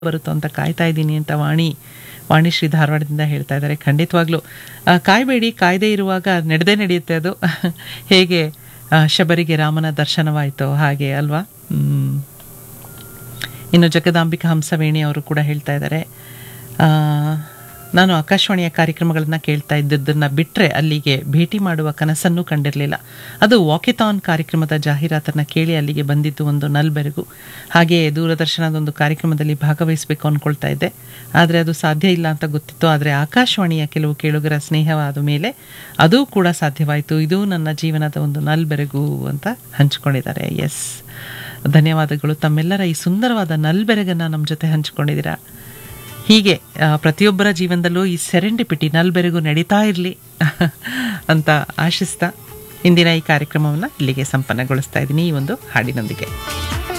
ಬರುತ್ತೋ ಅಂತ ಕಾಯ್ತಾ ಇದ್ದೀನಿ ಅಂತ ವಾಣಿ ವಾಣಿಶ್ರೀ ಧಾರವಾಡದಿಂದ ಹೇಳ್ತಾ ಇದ್ದಾರೆ ಖಂಡಿತವಾಗ್ಲೂ ಆ, ಕಾಯ್ಬೇಡಿ ಕಾಯ್ದೇ ಇರುವಾಗ ನಡೆದೇ ನಡೆಯುತ್ತೆ ಅದು ಹೇಗೆ ಆ, ಶಬರಿಗೆ ರಾಮನ ದರ್ಶನವಾಯಿತು ಹಾಗೆ ಅಲ್ವಾ ಹ್ಮ್. ಇನ್ನು ಜಗದಾಂಬಿಕಾ ಹಂಸವೇಣಿ ಅವರು ಕೂಡ ಹೇಳ್ತಾ ಇದ್ದಾರೆ ಆ, ನಾನು ಆಕಾಶವಾಣಿಯ ಕಾರ್ಯಕ್ರಮಗಳನ್ನು ಕೇಳ್ತಾ ಇದ್ದದ್ದನ್ನು ಬಿಟ್ಟರೆ ಅಲ್ಲಿಗೆ ಭೇಟಿ ಮಾಡುವ ಕನಸನ್ನು ಕಂಡಿರಲಿಲ್ಲ ಅದು ವಾಕೆಥಾನ್ ಕಾರ್ಯಕ್ರಮದ ಜಾಹೀರಾತನ್ನು ಕೇಳಿ ಅಲ್ಲಿಗೆ ಬಂದಿದ್ದು ಒಂದು ನಲ್ಬೆರಗು ಹಾಗೆಯೇ ದೂರದರ್ಶನದ ಒಂದು ಕಾರ್ಯಕ್ರಮದಲ್ಲಿ ಭಾಗವಹಿಸಬೇಕು ಅಂದ್ಕೊಳ್ತಾ ಇದ್ದೆ ಆದರೆ ಅದು ಸಾಧ್ಯ ಇಲ್ಲ ಅಂತ ಗೊತ್ತಿತ್ತು ಆದರೆ ಆಕಾಶವಾಣಿಯ ಕೆಲವು ಕೇಳುಗರ ಸ್ನೇಹವಾದ ಮೇಲೆ ಅದು ಕೂಡ ಸಾಧ್ಯವಾಯಿತು ಇದು ನನ್ನ ಜೀವನದ ಒಂದು ನಲ್ಬೆರಗು ಅಂತ ಹಂಚಿಕೊಂಡಿದ್ದಾರೆ ಎಸ್ ಧನ್ಯವಾದಗಳು ತಮ್ಮೆಲ್ಲರ ಈ ಸುಂದರವಾದ ನಲ್ಬೆರಗನ್ನು ನಮ್ಮ ಜೊತೆ ಹಂಚಿಕೊಂಡಿದ್ದೀರಾ ಹೀಗೆ ಆ, ಪ್ರತಿಯೊಬ್ಬರ ಜೀವನದಲ್ಲೂ ಈ ಸೆರೆಂಡಿಪಿಟಿ ನಲ್ಬೆರಗು ನಡೀತಾ ಇರಲಿ ಅಂತ ಆಶಿಸ್ತಾ ಇಂದಿನ ಈ ಕಾರ್ಯಕ್ರಮವನ್ನು ಇಲ್ಲಿಗೆ ಸಂಪನ್ನಗೊಳಿಸ್ತಾ ಇದ್ದೀನಿ ಈ ಒಂದು ಹಾಡಿನೊಂದಿಗೆ